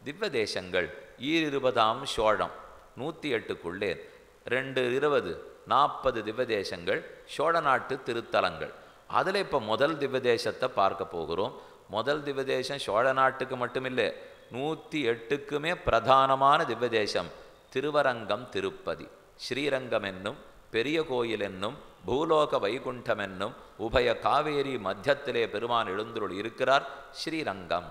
திவ்ய தேசங்கள் ஈரிருபதாம் சோழம் நூற்றி எட்டுக்குள்ளே ரெண்டு இருபது நாற்பது திவ்ய தேசங்கள் சோழ நாட்டு திருத்தலங்கள் அதில் இப்போ முதல் திவ்ய தேசத்தை பார்க்க போகிறோம் முதல் திவ்ய தேசம் சோழ நாட்டுக்கு மட்டுமில்லை நூற்றி எட்டுக்குமே பிரதானமான திவ்ய தேசம் திருவரங்கம் திருப்பதி ஸ்ரீரங்கம் என்னும் பெரிய கோயில் என்னும் பூலோக வைகுண்டம் என்னும் உபய காவேரி மத்தியத்திலே பெருமான் எழுந்துருள் இருக்கிறார் ஸ்ரீரங்கம்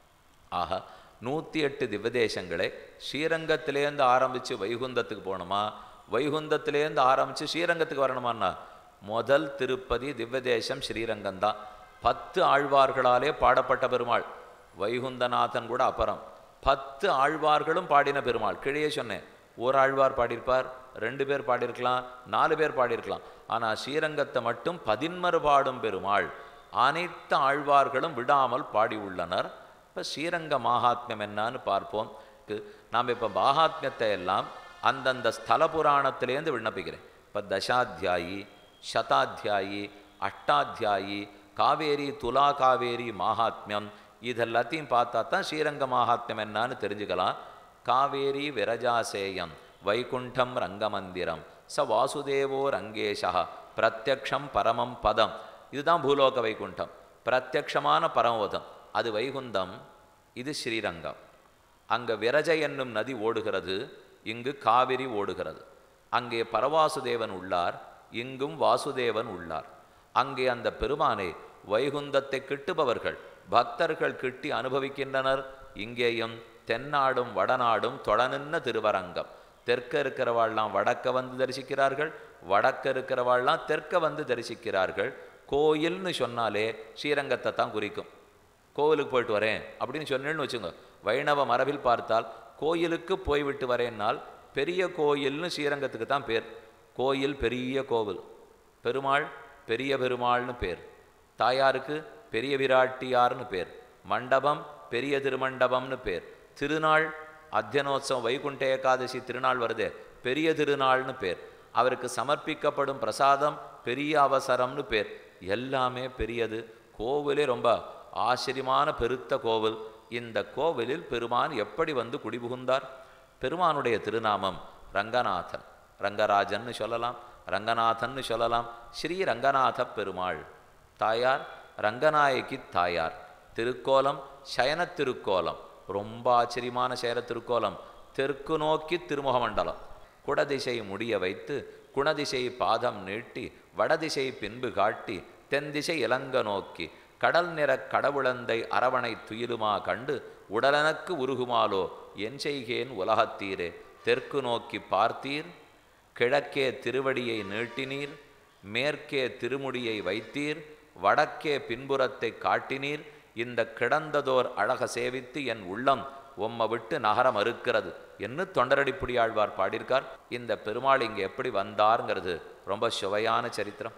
ஆக நூற்றி எட்டு திவ்யதேசங்களே ஸ்ரீரங்கத்திலேருந்து ஆரம்பித்து வைகுந்தத்துக்கு போகணுமா வைகுந்தத்திலேருந்து ஆரம்பித்து ஸ்ரீரங்கத்துக்கு வரணுமான்னா முதல் திருப்பதி திவ்யதேசம் ஸ்ரீரங்கம்தான் பத்து ஆழ்வார்களாலே பாடப்பட்ட பெருமாள் வைகுந்தநாதன் கூட அப்புறம் பத்து ஆழ்வார்களும் பாடின பெருமாள் கிழியே சொன்னேன் ஒரு ஆழ்வார் பாடியிருப்பார் ரெண்டு பேர் பாடியிருக்கலாம் நாலு பேர் பாடியிருக்கலாம் ஆனால் ஸ்ரீரங்கத்தை மட்டும் பதின்மறு பாடும் பெருமாள் அனைத்து ஆழ்வார்களும் விடாமல் பாடி உள்ளனர் இப்போ ஸ்ரீரங்க மகாத்மியம் என்னன்னு பார்ப்போம் கு- நாம் இப்போ மகாத்மியத்தை எல்லாம் அந்தந்த ஸ்தல புராணத்திலேருந்து விண்ணப்பிக்கிறேன் இப்போ தசாத்தியாயி சதாத்தியாயி அஷ்டாத்தியாயி காவேரி துலா காவேரி மகாத்மியம் இதெல்லாத்தையும் பார்த்தா தான் ஸ்ரீரங்க மகாத்மியம் என்னன்னு தெரிஞ்சுக்கலாம் காவேரி விரஜாசேயம் வைகுண்டம் ரங்கமந்திரம் ச வாசுதேவோ ரங்கேஷா பிரத்யக்ஷம் பரமம் பதம் இதுதான் பூலோக வைகுண்டம் பிரத்யக்ஷமான பரமபதம் அது வைகுந்தம் இது ஸ்ரீரங்கம் அங்கே விரஜ என்னும் நதி ஓடுகிறது இங்கு காவிரி ஓடுகிறது அங்கே பரவாசுதேவன் உள்ளார் இங்கும் வாசுதேவன் உள்ளார் அங்கே அந்த பெருமானை வைகுந்தத்தை கிட்டுபவர்கள் பக்தர்கள் கிட்டி அனுபவிக்கின்றனர் இங்கேயும் தென்னாடும் வடநாடும் தொடனின்ன திருவரங்கம் தெற்க இருக்கிறவாள்லாம் வடக்க வந்து தரிசிக்கிறார்கள் வடக்க இருக்கிறவாள்லாம் தெற்க வந்து தரிசிக்கிறார்கள் கோயில்னு சொன்னாலே ஸ்ரீரங்கத்தை தான் குறிக்கும் கோவிலுக்கு போயிட்டு வரேன் அப்படின்னு சொன்னேன்னு வச்சுங்க வைணவ மரபில் பார்த்தால் கோயிலுக்கு போய்விட்டு வரேன்னால் பெரிய கோயில்னு ஸ்ரீரங்கத்துக்கு தான் பேர் கோயில் பெரிய கோவில் பெருமாள் பெரிய பெருமாள்னு பேர் தாயாருக்கு பெரிய விராட்டியார்னு பேர் மண்டபம் பெரிய திருமண்டபம்னு பேர் திருநாள் அத்தியனோத்சவம் வைகுண்ட ஏகாதசி திருநாள் வருதே பெரிய திருநாள்னு பேர் அவருக்கு சமர்ப்பிக்கப்படும் பிரசாதம் பெரிய அவசரம்னு பேர் எல்லாமே பெரியது கோவிலே ரொம்ப ஆச்சரியமான பெருத்த கோவில் இந்த கோவிலில் பெருமான் எப்படி வந்து குடிபுகுந்தார் பெருமானுடைய திருநாமம் ரங்கநாதன் ரங்கராஜன்னு சொல்லலாம் ரங்கநாதன்னு சொல்லலாம் ஸ்ரீ ரங்கநாத பெருமாள் தாயார் ரங்கநாயகி தாயார் திருக்கோலம் சயன திருக்கோலம் ரொம்ப ஆச்சரியமான சயன திருக்கோலம் தெற்கு நோக்கி திருமுக மண்டலம் குடதிசை முடிய வைத்து குணதிசை பாதம் நீட்டி வடதிசை பின்பு காட்டி தென்திசை இலங்க நோக்கி கடல் நிறக் கடவுளந்தை அரவணை துயிலுமா கண்டு உடலனக்கு உருகுமாலோ என் செய்கேன் உலகத்தீரே தெற்கு நோக்கி பார்த்தீர் கிழக்கே திருவடியை நீட்டினீர் மேற்கே திருமுடியை வைத்தீர் வடக்கே பின்புறத்தை காட்டினீர் இந்த கிடந்ததோர் அழக சேவித்து என் உள்ளம் உம்மை விட்டு நகர மறுக்கிறது என்று தொண்டரடிப்புடியாழ்வார் பாடியிருக்கார் இந்த பெருமாள் இங்கே எப்படி வந்தாருங்கிறது ரொம்ப சுவையான சரித்திரம்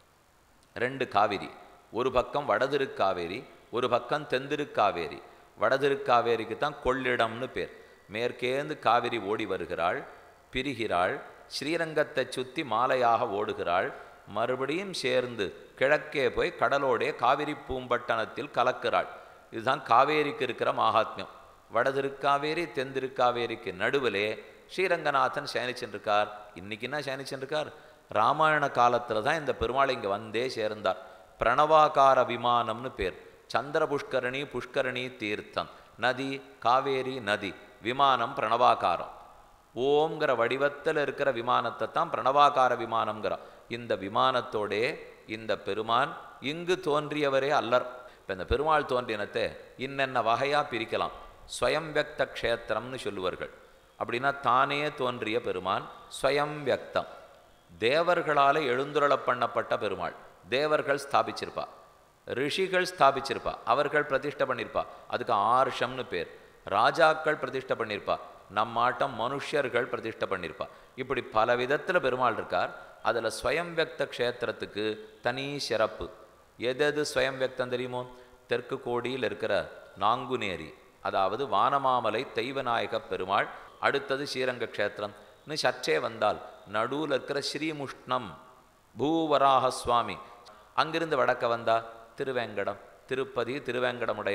ரெண்டு காவிரி ஒரு பக்கம் வடதிருக்காவேரி ஒரு பக்கம் தென்திருக்காவேரி வடதிருக்காவேரிக்கு தான் கொள்ளிடம்னு பேர் மேற்கேந்து காவிரி ஓடி வருகிறாள் பிரிகிறாள் ஸ்ரீரங்கத்தை சுற்றி மாலையாக ஓடுகிறாள் மறுபடியும் சேர்ந்து கிழக்கே போய் கடலோடே காவிரி பூம்பட்டணத்தில் கலக்கிறாள் இதுதான் காவேரிக்கு இருக்கிற மகாத்மியம் வடதிருக்காவேரி தென்திருக்காவேரிக்கு நடுவிலே ஸ்ரீரங்கநாதன் சயனிச்சுருக்கார் இன்னைக்கு என்ன சயனிச்சுருக்கார் ராமாயண காலத்தில் தான் இந்த பெருமாள் இங்கே வந்தே சேர்ந்தார் பிரணவாகார விமானம்னு பேர் சந்திர புஷ்கரணி புஷ்கரணி தீர்த்தம் நதி காவேரி நதி விமானம் பிரணவாகாரம் ஓம்ங்கிற வடிவத்தில் இருக்கிற விமானத்தை தான் பிரணவாகார விமானம்ங்கிறோம் இந்த விமானத்தோடே இந்த பெருமான் இங்கு தோன்றியவரே அல்லர் இப்போ இந்த பெருமாள் தோன்றினத்தை இன்னென்ன வகையாக பிரிக்கலாம் ஸ்வயம் வியக்த க்ஷேத்திரம்னு சொல்லுவார்கள் அப்படின்னா தானே தோன்றிய பெருமான் ஸ்வயம் வியக்தம் தேவர்களால் எழுந்துருளப் பண்ணப்பட்ட பெருமாள் தேவர்கள் ஸ்தாபிச்சிருப்பா ரிஷிகள் ஸ்தாபிச்சிருப்பா அவர்கள் பிரதிஷ்டை பண்ணியிருப்பா அதுக்கு ஆர்ஷம்னு பேர் ராஜாக்கள் பிரதிஷ்டை பண்ணியிருப்பா நம்மாட்டம் மனுஷர்கள் பிரதிஷ்டை பண்ணியிருப்பா இப்படி பல விதத்தில் பெருமாள் இருக்கார் அதில் ஸ்வயம் வியக்த க்ஷேத்திரத்துக்கு தனி சிறப்பு எது எது ஸ்வயம் வியக்தம் தெரியுமோ தெற்கு கோடியில் இருக்கிற நாங்குநேரி அதாவது வானமாமலை தெய்வநாயக பெருமாள் அடுத்தது ஸ்ரீரங்க க்ஷேத்திரம் இன்னும் சற்றே வந்தால் நடுவில் இருக்கிற ஸ்ரீமுஷ்ணம் பூவராக சுவாமி அங்கிருந்து வடக்க வந்தா திருவேங்கடம் திருப்பதி திருவேங்கடமுடையான்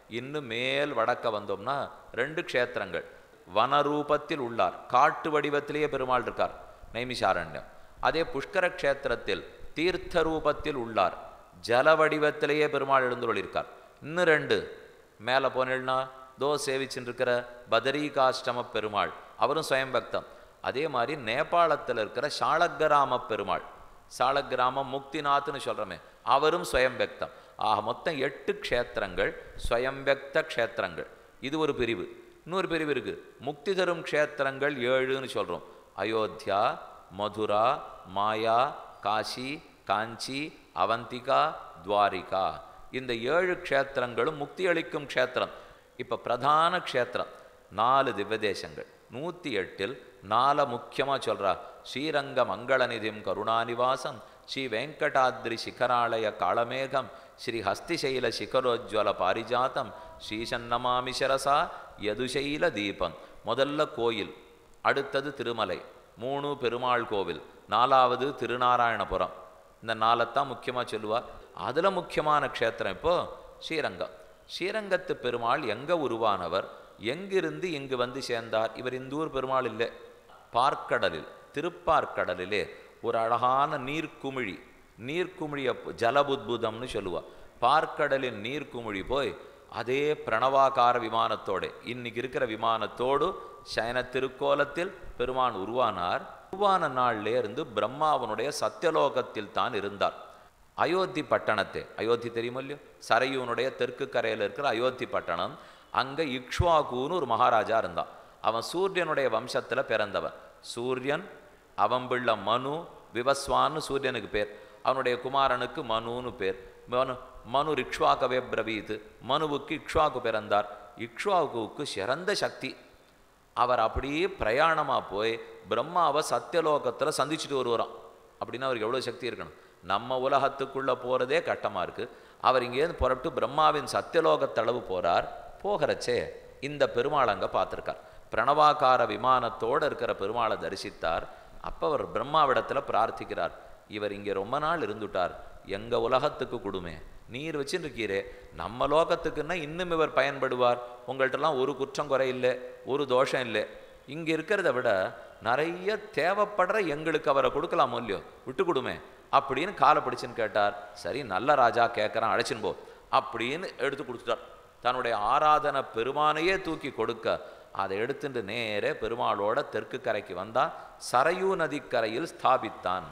இன்னும் மேல் வடக்க வந்தோம்னா ரெண்டு க்ஷேத்திரங்கள் வனரூபத்தில் உள்ளார் காட்டு வடிவத்திலேயே பெருமாள் இருக்கார் நைமிஷாரண்யம் அதே புஷ்கர க்ஷேத்திரத்தில் தீர்த்த ரூபத்தில் உள்ளார் ஜல வடிவத்திலேயே பெருமாள் எழுந்துள்ளிருக்கார் இன்னும் ரெண்டு மேலே போனேன்னா தோ சேவிச்சுட்டு இருக்கிற பதரிகாஷ்டம பெருமாள் அவரும் சுயம் பக்தம் அதே மாதிரி நேபாளத்தில் இருக்கிற சாளக்கிராம பெருமாள் சாளக்கிராமம் முக்திநாத்னு சொல்கிறோமே அவரும் சுயம் பக்தம் ஆக மொத்தம் எட்டு க்ஷேத்திரங்கள் ஸ்வயம்பக்த க்ஷேத்திரங்கள் இது ஒரு பிரிவு இன்னொரு பிரிவு இருக்கு முக்தி தரும் க்ஷேத்திரங்கள் ஏழுன்னு சொல்கிறோம் அயோத்தியா மதுரா மாயா காஷி காஞ்சி அவந்திகா துவாரிகா இந்த ஏழு க்ஷேத்திரங்களும் முக்தி அளிக்கும் க்ஷேத்திரம் இப்போ பிரதான க்ஷேத்திரம் நாலு திவ்யதேசங்கள் நூற்றி எட்டில் நால முக்கியமாக சொல்கிறா ஸ்ரீரங்க மங்களநிதிம் கருணாநிவாசம் ஸ்ரீ வெங்கடாத்ரி சிகராலய காளமேகம் ஸ்ரீ ஹஸ்திசைல சிகரோஜ்வல பாரிஜாத்தம் ஸ்ரீசன்னமாமி சரசா யதுசைல தீபம் முதல்ல கோயில் அடுத்தது திருமலை மூணு பெருமாள் கோவில் நாலாவது திருநாராயணபுரம் இந்த நாளைத்தான் முக்கியமாக சொல்லுவா அதில் முக்கியமான க்ஷேத்திரம் இப்போ ஸ்ரீரங்கம் ஸ்ரீரங்கத்து பெருமாள் எங்கே உருவானவர் எங்கிருந்து இங்கு வந்து சேர்ந்தார் இவர் இந்த ஊர் பெருமாள் இல்லை பார்க்கடலில் திருப்பார்க்கடலிலே ஒரு அழகான நீர்க்குமிழி நீர்க்குமிழிய ஜலபுத்புதம்னு சொல்லுவா பார்க்கடலின் நீர்க்குமிழி போய் அதே பிரணவாகார விமானத்தோடு இன்னைக்கு இருக்கிற விமானத்தோடு சயன திருக்கோலத்தில் பெருமான் உருவானார் உருவான நாள்லே இருந்து பிரம்மாவனுடைய சத்தியலோகத்தில் தான் இருந்தார் அயோத்தி பட்டணத்தை அயோத்தி தெரியுமோ இல்லையோ சரையூனுடைய தெற்கு கரையில் இருக்கிற அயோத்தி பட்டணம் அங்கே இக்ஷ்வாகுன்னு ஒரு மகாராஜா இருந்தான் அவன் சூரியனுடைய வம்சத்தில் பிறந்தவன் சூரியன் அவன் பிள்ளை மனு விவஸ்வான்னு சூரியனுக்கு பேர் அவனுடைய குமாரனுக்கு மனுன்னு பேர் மனு மனு இக்ஷ்வாகவே பிரவீத் மனுவுக்கு இக்ஷ்வாக்கு பிறந்தார் இக்ஷ்வாகுவுக்கு சிறந்த சக்தி அவர் அப்படியே பிரயாணமாக போய் பிரம்மாவை சத்தியலோகத்தில் சந்திச்சுட்டு வருவாராம் அப்படின்னா அவருக்கு எவ்வளோ சக்தி இருக்கணும் நம்ம உலகத்துக்குள்ளே போகிறதே கட்டமாக இருக்குது அவர் இங்கேருந்து புறப்பட்டு பிரம்மாவின் சத்தியலோகத்தளவு போகிறார் போகிறச்சே இந்த பெருமாள் அங்கே பார்த்துருக்கார் பிரணவாகார விமானத்தோடு இருக்கிற பெருமாளை தரிசித்தார் அப்போ அவர் பிரம்மாவிடத்தில் பிரார்த்திக்கிறார் இவர் இங்கே ரொம்ப நாள் இருந்துட்டார் எங்கள் உலகத்துக்கு கொடுமே நீர் வச்சுட்டு இருக்கீரே நம்ம லோகத்துக்குன்னா இன்னும் இவர் பயன்படுவார் உங்கள்கிட்டலாம் ஒரு குற்றம் குறை இல்லை ஒரு தோஷம் இல்லை இங்கே இருக்கிறத விட நிறைய தேவைப்படுற எங்களுக்கு அவரை கொடுக்கலாம் இல்லையோ விட்டு கொடுமே அப்படின்னு காலை பிடிச்சுன்னு கேட்டார் சரி நல்ல ராஜா கேட்குறான் அழைச்சின்னு போ அப்படின்னு எடுத்து கொடுத்துட்டார் தன்னுடைய ஆராதனை பெருமானையே தூக்கி கொடுக்க அதை எடுத்துட்டு நேரே பெருமாளோட தெற்கு கரைக்கு வந்தால் சரையூ நதிக்கரையில் ஸ்தாபித்தான்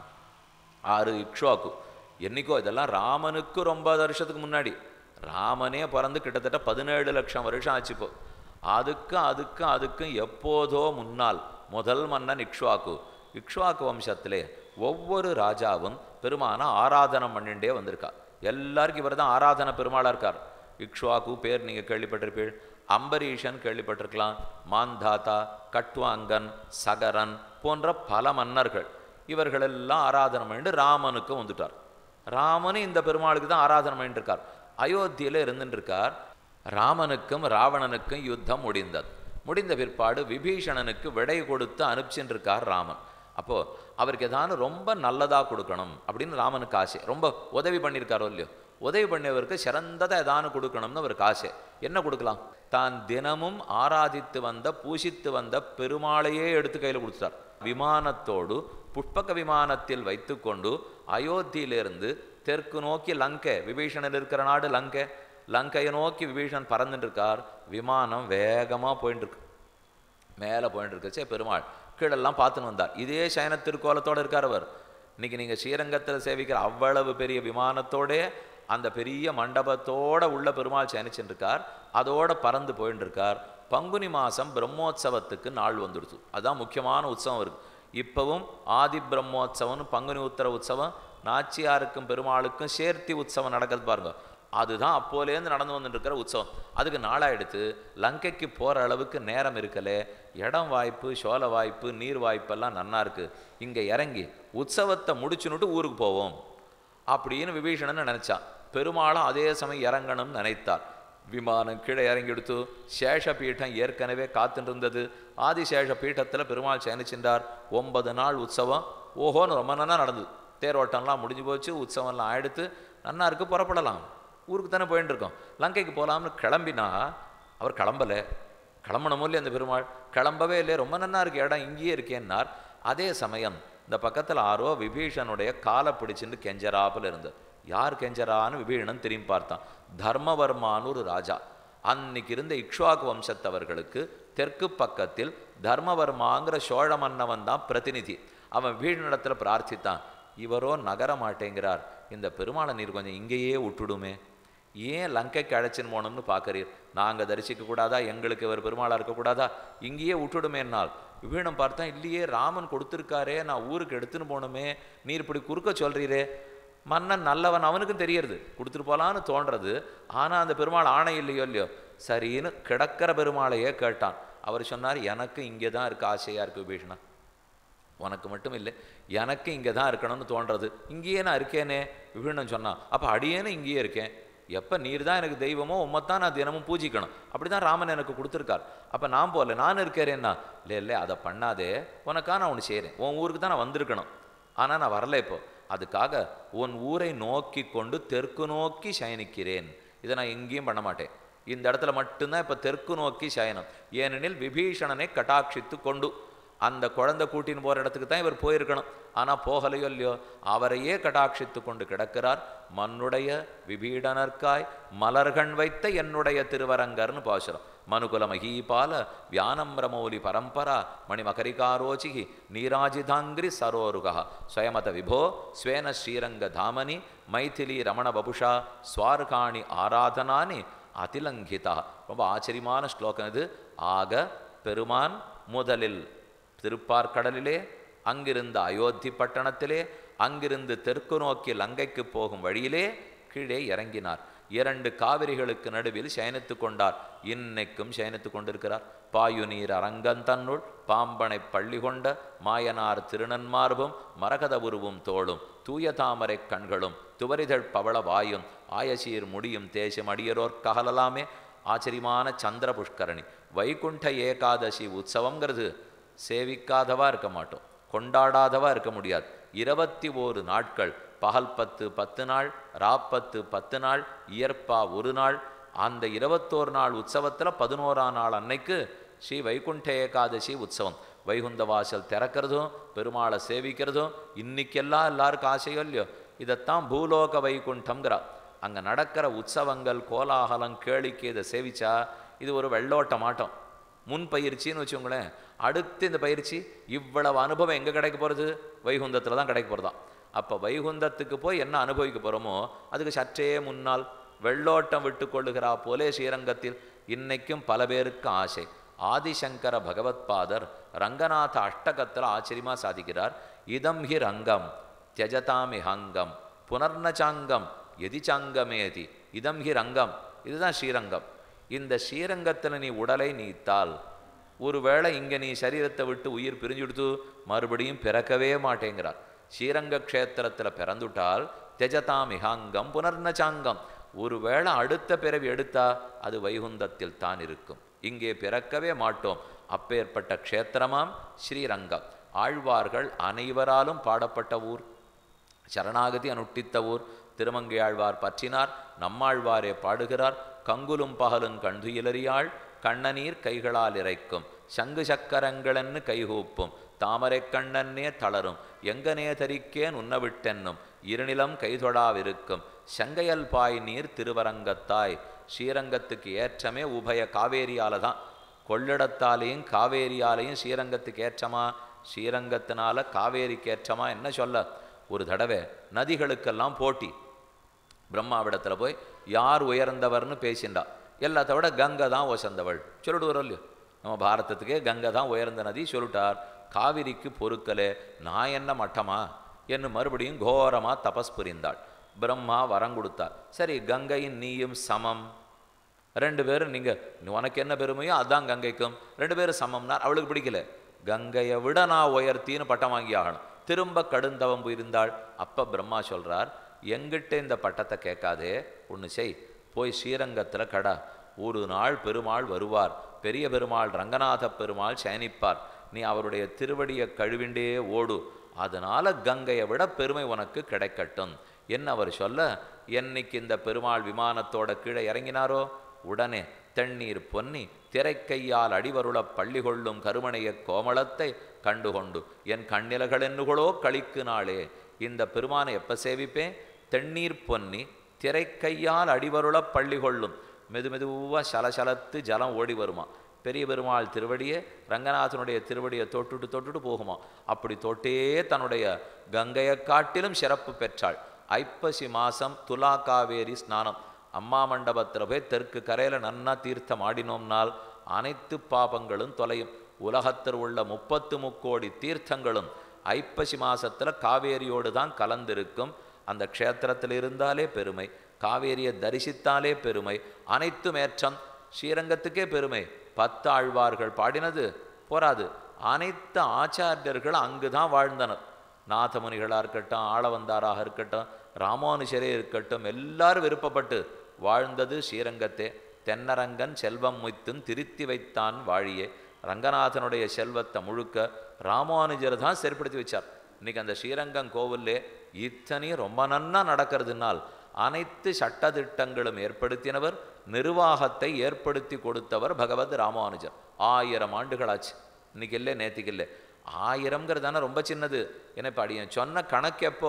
ஆறு இக்ஷாக்கு என்னைக்கோ இதெல்லாம் ராமனுக்கு ரொம்ப வருஷத்துக்கு முன்னாடி ராமனே பிறந்து கிட்டத்தட்ட பதினேழு லட்சம் வருஷம் ஆச்சு இப்போ அதுக்கும் அதுக்கும் அதுக்கும் எப்போதோ முன்னால் முதல் மன்னன் இக்ஷ்வாக்கு இக்ஷ்வாக்கு வம்சத்திலே ஒவ்வொரு ராஜாவும் பெருமான ஆராதனை பண்ணிண்டே வந்திருக்கா எல்லாருக்கும் இவர் தான் ஆராதனை பெருமாளாக இருக்கார் இக்ஷ்வாக்கு பேர் நீங்கள் கேள்விப்பட்டிருப்பீள் அம்பரீஷன் கேள்விப்பட்டிருக்கலாம் மாந்தாத்தா கட்வாங்கன் சகரன் போன்ற பல மன்னர்கள் இவர்களெல்லாம் ஆராதனை பண்ணிட்டு ராமனுக்கு வந்துட்டார் ராமனும் இந்த பெருமாளுக்கு தான் ஆராதனை பண்ணிட்டு இருக்கார் அயோத்தியில் இருந்துட்டு இருக்கார் ராமனுக்கும் ராவணனுக்கும் யுத்தம் முடிந்தது முடிந்த பிற்பாடு விபீஷணனுக்கு விடை கொடுத்து அனுப்பிச்சுட்டு இருக்கார் ராமன் அப்போ அவருக்கு ஏதாவது ரொம்ப நல்லதா கொடுக்கணும் அப்படின்னு ராமனுக்கு ஆசை ரொம்ப உதவி பண்ணியிருக்காரோ இல்லையோ உதவி பண்ணியவருக்கு சிறந்ததை ஏதானு கொடுக்கணும்னு அவருக்கு ஆசை என்ன கொடுக்கலாம் தான் தினமும் ஆராதித்து வந்த பூசித்து வந்த பெருமாளையே எடுத்து கையில் கொடுத்துட்டார் விமானத்தோடு புஷ்பக விமானத்தில் வைத்துக்கொண்டு அயோத்தியிலிருந்து தெற்கு நோக்கி லங்கை விபீஷணன் இருக்கிற நாடு லங்கை லங்கையை நோக்கி விபீஷணன் பறந்துட்டு இருக்கார் விமானம் வேகமாக போயிட்டு இருக்கு மேலே போயிட்டு இருக்கச்சே பெருமாள் கீழெல்லாம் பார்த்துன்னு வந்தார் இதே சயன திருக்கோலத்தோடு இருக்கார் அவர் இன்னைக்கு நீங்கள் ஸ்ரீரங்கத்தில் சேவிக்கிற அவ்வளவு பெரிய விமானத்தோடே அந்த பெரிய மண்டபத்தோட உள்ள பெருமாள் சயனிச்சுட்டு இருக்கார் அதோட பறந்து போயிட்டு இருக்கார் பங்குனி மாதம் பிரம்மோற்சவத்துக்கு நாள் வந்துடுச்சு அதுதான் முக்கியமான உற்சவம் இருக்குது இப்போவும் ஆதி பிரம்மோற்சவம்னு பங்குனி உத்தர உற்சவம் நாச்சியாருக்கும் பெருமாளுக்கும் சேர்த்தி உற்சவம் நடக்கிறது பாருங்க அதுதான் அப்போலேருந்து நடந்து வந்துட்டு இருக்கிற உற்சவம் அதுக்கு நாளாயிடுத்து லங்கைக்கு போகிற அளவுக்கு நேரம் இருக்கலே இடம் வாய்ப்பு சோழ வாய்ப்பு நீர் வாய்ப்பெல்லாம் நன்னா இருக்கு இங்கே இறங்கி உற்சவத்தை முடிச்சுன்னுட்டு ஊருக்கு போவோம் அப்படின்னு விபீஷணன் நினைச்சான் பெருமாளும் அதே சமயம் இறங்கணும்னு நினைத்தார் விமானம் கீழே இறங்கி எடுத்து சேஷ பீடம் ஏற்கனவே காத்துட்டு இருந்தது ஆதிசேஷ பீட்டத்தில் பெருமாள் சயனிச்சின்றார் ஒன்பது நாள் உற்சவம் ஓஹோன்னு ரொம்ப நன்னா நடந்தது தேரோட்டம்லாம் முடிஞ்சு போச்சு உற்சவம்லாம் ஆயிடுத்து நன்னா இருக்கு புறப்படலாம் ஊருக்கு தானே போயிட்டு இருக்கோம் லங்கைக்கு போகலாம்னு கிளம்பினா அவர் கிளம்பலை கிளம்பணும் இல்லையா அந்த பெருமாள் கிளம்பவே இல்லை ரொம்ப நன்னா இருக்கு இடம் இங்கேயே இருக்கேன்னார் அதே சமயம் இந்த பக்கத்தில் ஆரோ விபீஷனுடைய காலை பிடிச்சிட்டு கெஞ்சராப்பில் இருந்தது யார் கெஞ்சரான்னு விபீஷணன் திரும்பி பார்த்தான் தர்மவர்மான்னு ஒரு ராஜா அன்னைக்கு இருந்த இக்ஷ்வாகு வம்சத்தவர்களுக்கு தெற்கு பக்கத்தில் தர்மவர்மாங்கிற சோழ மன்னவன் தான் பிரதிநிதி அவன் வீழ்நிலத்தில் பிரார்த்தித்தான் இவரோ நகர மாட்டேங்கிறார் இந்த பெருமாளை நீர் கொஞ்சம் இங்கேயே விட்டுடுமே ஏன் லங்கைக்கு அழைச்சின்னு போகணும்னு பார்க்கறீர் நாங்கள் தரிசிக்க கூடாதா எங்களுக்கு இவர் பெருமாளாக இருக்கக்கூடாதா இங்கேயே விட்டுடுமேனால் விபீடம் பார்த்தா இல்லையே ராமன் கொடுத்துருக்காரே நான் ஊருக்கு எடுத்துன்னு போகணுமே நீர் இப்படி குறுக்க சொல்றீரே மன்னன் நல்லவன் அவனுக்கும் தெரியறது கொடுத்துட்டு போலான்னு தோன்றது ஆனால் அந்த பெருமாள் ஆணை இல்லையோ இல்லையோ சரின்னு கிடக்கிற பெருமாளையே கேட்டான் அவர் சொன்னார் எனக்கு இங்கே தான் இருக்க ஆசையாக இருக்கு விபீஷணா உனக்கு மட்டும் இல்லை எனக்கு இங்கே தான் இருக்கணும்னு தோன்றது இங்கேயே நான் இருக்கேனே விபீஷணன் சொன்னான் அப்போ அடியேன்னு இங்கேயே இருக்கேன் எப்போ நீர் தான் எனக்கு தெய்வமோ உம்மைத்தான் நான் தினமும் பூஜிக்கணும் அப்படி தான் ராமன் எனக்கு கொடுத்துருக்கார் அப்போ நான் போகல நான் இருக்கிறேன்னா இல்லை இல்லை அதை பண்ணாதே உனக்கா நான் ஒன்று செய்கிறேன் உன் ஊருக்கு தான் நான் வந்திருக்கணும் ஆனால் நான் வரல இப்போ அதுக்காக உன் ஊரை நோக்கி கொண்டு தெற்கு நோக்கி சயனிக்கிறேன் இதை நான் எங்கேயும் பண்ண மாட்டேன் இந்த இடத்துல மட்டும்தான் இப்போ தெற்கு நோக்கி சயனம் ஏனெனில் விபீஷணனை கட்டாட்சித்து கொண்டு அந்த குழந்தை கூட்டின்னு போகிற இடத்துக்கு தான் இவர் போயிருக்கணும் ஆனால் போகலையோ இல்லையோ அவரையே கடாட்சித்து கொண்டு கிடக்கிறார் மண்ணுடைய விபீடனர்க்காய் மலர்கண் வைத்த என்னுடைய திருவரங்கர்னு பாசுரம் மனுகுல மகீபால வியானம்ரமௌலி பரம்பரா மணிமகரிகாரோச்சிகி நீராஜிதாங்கிரி சரோருகா ஸ்வயமத விபோ ஸ்வேன ஸ்ரீரங்க தாமனி மைथिली ரமண வபுஷா ஸ்வார்காணி ஆராதனானி அதிலங்கிதா ரொம்ப ஆச்சரியமான ஸ்லோகம் இது ஆக பெருமான் முதலில் திருப்பார்கடலிலே அங்கிருந்து அயோத்தி பட்டணத்திலே அங்கிருந்து தெற்கு நோக்கி லங்கைக்கு போகும் வழியிலே கீழே இறங்கினார் இரண்டு காவிரிகளுக்கு நடுவில் சயனித்து கொண்டார் இன்னைக்கும் சயனித்து கொண்டிருக்கிறார் பாயுநீர் அரங்கந்தன்னுள் பாம்பனை பள்ளி கொண்ட மாயனார் திருநன்மார்பும் மரகத உருவும் தோளும் தூய தாமரை கண்களும் துவரிதழ் பவள வாயும் ஆயசீர் முடியும் தேசம் அடியரோர் ககலலாமே ஆச்சரியமான சந்திர புஷ்கரணி வைகுண்ட ஏகாதசி உற்சவங்கிறது சேவிக்காதவா இருக்க மாட்டோம் கொண்டாடாதவா இருக்க முடியாது இருபத்தி ஓரு நாட்கள் பகல் பத்து பத்து நாள் ராப்பத்து பத்து நாள் இயற்பா ஒரு நாள் அந்த இருபத்தோரு நாள் உற்சவத்தில் பதினோராம் நாள் அன்னைக்கு ஸ்ரீ வைகுண்ட ஏகாதசி உற்சவம் வைகுந்த வாசல் திறக்கிறதும் பெருமாளை சேவிக்கிறதும் இன்னைக்கெல்லாம் எல்லாருக்கும் ஆசையோ இல்லையோ இதைத்தான் பூலோக வைகுண்டம்ங்கிறா அங்கே நடக்கிற உற்சவங்கள் கோலாகலம் கேளிக்கை இதை சேவிச்சா இது ஒரு வெள்ளோட்ட மாட்டம் முன் பயிற்சின்னு வச்சுக்கோங்களேன் அடுத்து இந்த பயிற்சி இவ்வளவு அனுபவம் எங்கே கிடைக்க போகிறது வைகுந்தத்தில் தான் கிடைக்க போகிறதாம் அப்போ வைகுந்தத்துக்கு போய் என்ன அனுபவிக்க போகிறோமோ அதுக்கு சற்றே முன்னால் வெள்ளோட்டம் விட்டு கொள்ளுகிறா போலே ஸ்ரீரங்கத்தில் இன்னைக்கும் பல பேருக்கு ஆசை ஆதிசங்கர பகவத்பாதர் ரங்கநாத அஷ்டகத்தில் ஆச்சரியமாக சாதிக்கிறார் இதம் ஹி ரங்கம் தியஜதாமி ஹங்கம் புனர்னச்சாங்கம் எதிச்சாங்கமேதி இதம் ஹி ரங்கம் இதுதான் ஸ்ரீரங்கம் இந்த ஸ்ரீரங்கத்தில் நீ உடலை நீத்தால் ஒருவேளை இங்கே நீ சரீரத்தை விட்டு உயிர் பிரிஞ்சுடுத்து மறுபடியும் பிறக்கவே மாட்டேங்கிறார் ஸ்ரீரங்க க்ஷேத்திரத்தில் பிறந்துட்டால் தெஜதாம் இஹாங்கம் புனர்னச்சாங்கம் ஒருவேளை அடுத்த பிறவி எடுத்தா அது வைகுந்தத்தில் தான் இருக்கும் இங்கே பிறக்கவே மாட்டோம் அப்பேற்பட்ட க்ஷேத்திரமாம் ஸ்ரீரங்கம் ஆழ்வார்கள் அனைவராலும் பாடப்பட்ட ஊர் சரணாகதி அனுட்டித்த ஊர் திருமங்கையாழ்வார் பற்றினார் நம்மாழ்வாரே பாடுகிறார் கங்குலும் பகலும் கண்டுயிலறியாள் கண்ணநீர் கைகளால் இறைக்கும் சங்கு சக்கரங்களென்னு கைகூப்பும் தாமரை கண்ணன்னே தளரும் எங்கனே தரிக்கேன் உன்னவிட்டென்னும் இருநிலம் கைதொடாவிருக்கும் சங்கையல் பாய் நீர் திருவரங்கத்தாய் ஸ்ரீரங்கத்துக்கு ஏற்றமே உபய காவேரியால தான் கொள்ளிடத்தாலேயும் காவேரியாலையும் ஸ்ரீரங்கத்துக்கு ஏற்றமா ஸ்ரீரங்கத்தினால காவேரிக்கு ஏற்றமா என்ன சொல்ல ஒரு தடவை நதிகளுக்கெல்லாம் போட்டி பிரம்மாவிடத்தில் போய் யார் உயர்ந்தவர்னு பேசிண்டா எல்லாத்த விட கங்கை தான் உசந்தவள் சொல்லிடுவாரோ இல்லையோ நம்ம பாரதத்துக்கே கங்கை தான் உயர்ந்த நதி சொல்லிட்டார் காவிரிக்கு பொறுக்கலே நான் என்ன மட்டமா என்று மறுபடியும் கோரமாக தபஸ் புரிந்தாள் பிரம்மா வரம் கொடுத்தார் சரி கங்கையும் நீயும் சமம் ரெண்டு பேரும் நீங்கள் உனக்கு என்ன பெருமையோ அதான் கங்கைக்கும் ரெண்டு பேரும் சமம்னார் அவளுக்கு பிடிக்கல கங்கையை விட நான் உயர்த்தின்னு பட்டம் வாங்கி ஆகணும் திரும்ப கடுந்தவம் இருந்தாள் அப்போ பிரம்மா சொல்கிறார் எங்கிட்ட இந்த பட்டத்தை கேட்காதே ஒன்று செய் போய் ஸ்ரீரங்கத்தில் கடா ஒரு நாள் பெருமாள் வருவார் பெரிய பெருமாள் ரங்கநாத பெருமாள் சயனிப்பார் நீ அவருடைய திருவடியை கழுவிண்டே ஓடு அதனால கங்கையை விட பெருமை உனக்கு கிடைக்கட்டும் என்ன அவர் சொல்ல என்னைக்கு இந்த பெருமாள் விமானத்தோட கீழே இறங்கினாரோ உடனே தென்னீர் பொன்னி திரைக்கையால் அடிவருளப் பள்ளி கொள்ளும் கருமணைய கோமளத்தை கண்டுகொண்டு என் கண்ணிலகள் என்னுகளோ கழிக்கு நாளே இந்த பெருமானை எப்ப சேவிப்பேன் தென்னீர் பொன்னி திரைக்கையால் அடிவருளப் பள்ளி கொள்ளும் மெது மெதுவா சலசலத்து ஜலம் ஓடி வருமா பெரிய பெருமாள் திருவடியே ரங்கநாதனுடைய திருவடியை தொட்டுட்டு தொட்டுட்டு போகுமா அப்படி தொட்டே தன்னுடைய கங்கையை காட்டிலும் சிறப்பு பெற்றாள் ஐப்பசி மாசம் துலா காவேரி ஸ்நானம் அம்மா மண்டபத்தில் போய் தெற்கு கரையில் நன்னா தீர்த்தம் ஆடினோம்னால் அனைத்து பாபங்களும் தொலையும் உலகத்தில் உள்ள முப்பத்து முக்கோடி தீர்த்தங்களும் ஐப்பசி மாசத்துல காவேரியோடு தான் கலந்திருக்கும் அந்த க்ஷேத்திரத்தில் இருந்தாலே பெருமை காவேரியை தரிசித்தாலே பெருமை அனைத்தும் ஏற்றம் ஸ்ரீரங்கத்துக்கே பெருமை பத்து ஆழ்வார்கள் பாடினது போராது அனைத்து ஆச்சாரியர்கள் அங்கு தான் வாழ்ந்தனர் நாதமுனிகளாக இருக்கட்டும் ஆளவந்தாராக இருக்கட்டும் ராமானுஷரே இருக்கட்டும் எல்லாரும் விருப்பப்பட்டு வாழ்ந்தது ஸ்ரீரங்கத்தே தென்னரங்கன் செல்வம் முய்த்தும் திருத்தி வைத்தான் வாழியே ரங்கநாதனுடைய செல்வத்தை முழுக்க ராமானுஜர் தான் சரிப்படுத்தி வச்சார் இன்னைக்கு அந்த ஸ்ரீரங்கம் கோவில்லே இத்தனையும் ரொம்ப நன்னா நடக்கிறதுனால் அனைத்து சட்டதிட்டங்களும் ஏற்படுத்தினவர் நிர்வாகத்தை ஏற்படுத்தி கொடுத்தவர் பகவத் ராமானுஜர் ஆயிரம் ஆண்டுகளாச்சு இன்னைக்கு இல்லை நேத்திக்கு இல்லை ஆயிரம்ங்கிறதான ரொம்ப சின்னது என்ன இப்போ அடியன் சொன்ன கணக்கு எப்போ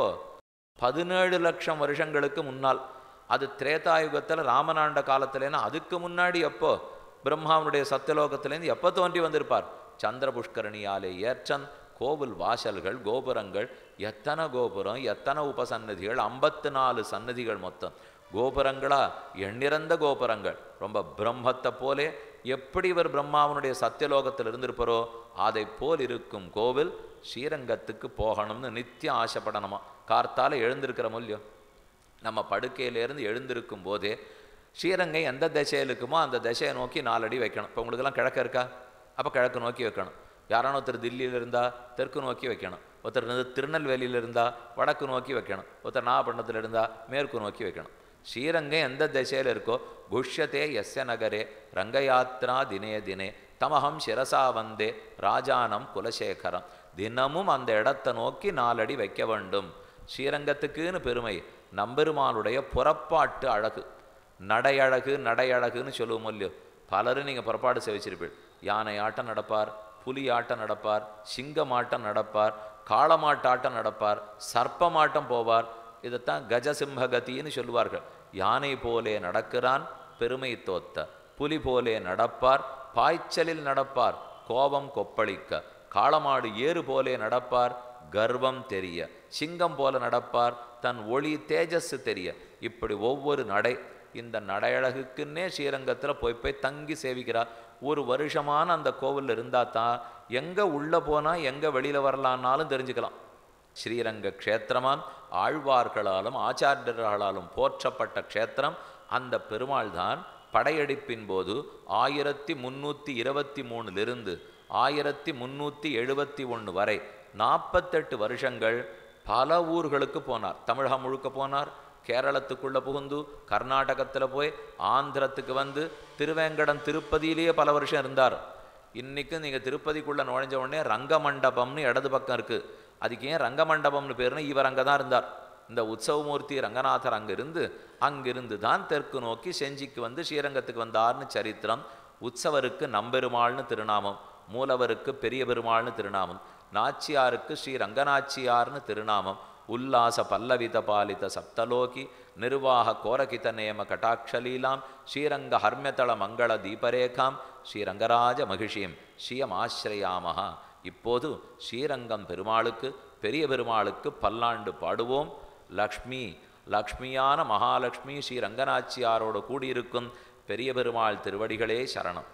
பதினேழு லட்சம் வருஷங்களுக்கு முன்னால் அது திரேதாயுகத்தில் ராமனாண்ட காலத்துலேன்னா அதுக்கு முன்னாடி எப்போ பிரம்மாவனுடைய சத்தியலோகத்திலேருந்து எப்போ தோன்றி வந்திருப்பார் சந்திர புஷ்கரணியாலே ஏற்றன் கோவில் வாசல்கள் கோபுரங்கள் எத்தனை கோபுரம் எத்தனை உபசன்னதிகள் ஐம்பத்து நாலு சன்னதிகள் மொத்தம் கோபுரங்களா எண்ணிறந்த கோபுரங்கள் ரொம்ப பிரம்மத்தை போலே எப்படி இவர் பிரம்மாவனுடைய சத்தியலோகத்தில் இருந்திருப்பாரோ அதை போல் இருக்கும் கோவில் ஸ்ரீரங்கத்துக்கு போகணும்னு நித்தியம் ஆசைப்படணுமா கார்த்தால எழுந்திருக்கிற மூல்யம் நம்ம படுக்கையிலேருந்து எழுந்திருக்கும் போதே ஸ்ரீரங்கம் எந்த திசையில் இருக்குமோ அந்த திசையை நோக்கி நாலடி வைக்கணும் இப்போ உங்களுக்கெல்லாம் கிழக்கு இருக்கா அப்போ கிழக்கு நோக்கி வைக்கணும் யாரான ஒருத்தர் தில்லியில் இருந்தால் தெற்கு நோக்கி வைக்கணும் ஒருத்தர் வந்து திருநெல்வேலியில் இருந்தால் வடக்கு நோக்கி வைக்கணும் ஒருத்தர் நாகப்பட்டினத்தில் இருந்தால் மேற்கு நோக்கி வைக்கணும் ஸ்ரீரங்கம் எந்த திசையில் இருக்கோ குஷ்யத்தே எஸ்ய நகரே ரங்கயாத்ரா தினே தினே தமகம் சிரசா வந்தே ராஜானம் குலசேகரம் தினமும் அந்த இடத்தை நோக்கி நாலடி வைக்க வேண்டும் ஸ்ரீரங்கத்துக்குன்னு பெருமை நம்பெருமானுடைய புறப்பாட்டு அழகு நடையழகு நடையழகுன்னு சொல்லுவோம் இல்லையோ பலரும் நீங்கள் புறப்பாடு சேவிச்சிருப்பீள் யானை ஆட்டம் நடப்பார் புலி ஆட்டம் நடப்பார் சிங்கமாட்டம் நடப்பார் காளமாட்டாட்டம் நடப்பார் சர்ப்பமாட்டம் போவார் இதைத்தான் கஜசிம்மகத்தின்னு சொல்லுவார்கள் யானை போலே நடக்கிறான் பெருமை தோத்த புலி போலே நடப்பார் பாய்ச்சலில் நடப்பார் கோபம் கொப்பளிக்க காளமாடு ஏறு போலே நடப்பார் கர்வம் தெரிய சிங்கம் போல நடப்பார் தன் ஒளி தேஜஸ் தெரிய இப்படி ஒவ்வொரு நடை இந்த நடையழகுக்குன்னே ஸ்ரீரங்கத்தில் போய் போய் தங்கி சேவிக்கிறார் ஒரு வருஷமான அந்த கோவிலில் இருந்தால் தான் எங்கே உள்ளே போனால் எங்கே வெளியில் வரலான்னாலும் தெரிஞ்சுக்கலாம் ஸ்ரீரங்க க்ஷேத்திரமாம் ஆழ்வார்களாலும் ஆச்சாரியர்களாலும் போற்றப்பட்ட க்ஷேத்திரம் அந்த பெருமாள் தான் படையெடுப்பின் போது ஆயிரத்தி முன்னூற்றி இருபத்தி மூணுலிருந்து ஆயிரத்தி முன்னூற்றி எழுபத்தி ஒன்று வரை நாற்பத்தெட்டு வருஷங்கள் பல ஊர்களுக்கு போனார் தமிழகம் முழுக்க போனார் கேரளத்துக்குள்ளே புகுந்து கர்நாடகத்தில் போய் ஆந்திரத்துக்கு வந்து திருவேங்கடம் திருப்பதியிலேயே பல வருஷம் இருந்தார் இன்றைக்கும் நீங்கள் திருப்பதிக்குள்ளே நுழைஞ்ச உடனே ரங்கமண்டபம்னு இடது பக்கம் இருக்குது அதுக்கு ஏன் ரங்கமண்டபம்னு பேருனா இவர் அங்கே தான் இருந்தார் இந்த உற்சவமூர்த்தி ரங்கநாதர் அங்கே இருந்து அங்கிருந்து தான் தெற்கு நோக்கி செஞ்சிக்கு வந்து ஸ்ரீரங்கத்துக்கு வந்தார்னு சரித்திரம் உற்சவருக்கு நம்பெருமாள்னு திருநாமம் மூலவருக்கு பெரிய பெருமாள்னு திருநாமம் நாச்சியாருக்கு ஸ்ரீ ரங்கநாச்சியார்னு திருநாமம் உல்லாச பல்லவித பாலித சப்தலோகி நிர்வாக கோரகித நேம கட்டாட்சலீலாம் ஸ்ரீரங்க ஹர்மியதள மங்கள தீபரேகாம் ஸ்ரீரங்கராஜ மகிஷியும் ஸ்ரீயம் ஆசிரயாமஹா இப்போது ஸ்ரீரங்கம் பெருமாளுக்கு பெரிய பெருமாளுக்கு பல்லாண்டு பாடுவோம் லக்ஷ்மி லக்ஷ்மியான மகாலட்சுமி ஸ்ரீ ரங்கநாச்சியாரோடு கூடியிருக்கும் பெரிய பெருமாள் திருவடிகளே சரணம்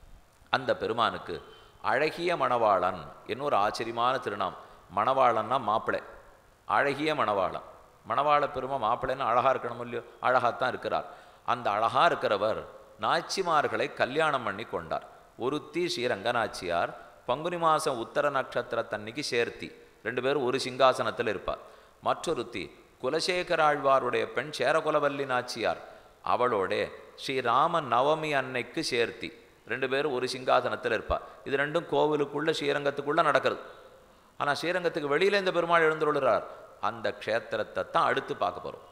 அந்த பெருமானுக்கு அழகிய மணவாளன் என்னொரு ஆச்சரியமான திருநாம் மணவாளன்னா மாப்பிள்ளை அழகிய மணவாளன் மணவாள பெருமா மாப்பிள்ளைன்னு அழகா இருக்கணும் இல்லையோ அழகாத்தான் இருக்கிறார் அந்த அழகா இருக்கிறவர் நாச்சிமார்களை கல்யாணம் பண்ணி கொண்டார் ஒருத்தி ஸ்ரீ ரங்கநாச்சியார் பங்குனி மாதம் உத்தர நட்சத்திரத்தன்னைக்கு சேர்த்தி ரெண்டு பேரும் ஒரு சிங்காசனத்தில் இருப்பார் மற்றொருத்தி குலசேகர ஆழ்வாருடைய பெண் சேரகுலவல்லி நாச்சியார் அவளோட ஸ்ரீராம நவமி அன்னைக்கு சேர்த்தி ரெண்டு பேரும் ஒரு சிங்காசனத்தில் இருப்பார் இது ரெண்டும் கோவிலுக்குள்ள ஸ்ரீரங்கத்துக்குள்ள நடக்கிறது ஆனால் ஸ்ரீரங்கத்துக்கு வெளியில இந்த பெருமாள் எழுந்துள்ளார் அந்த க்ஷேத்திரத்தை தான் அடுத்து பார்க்க போகிறோம்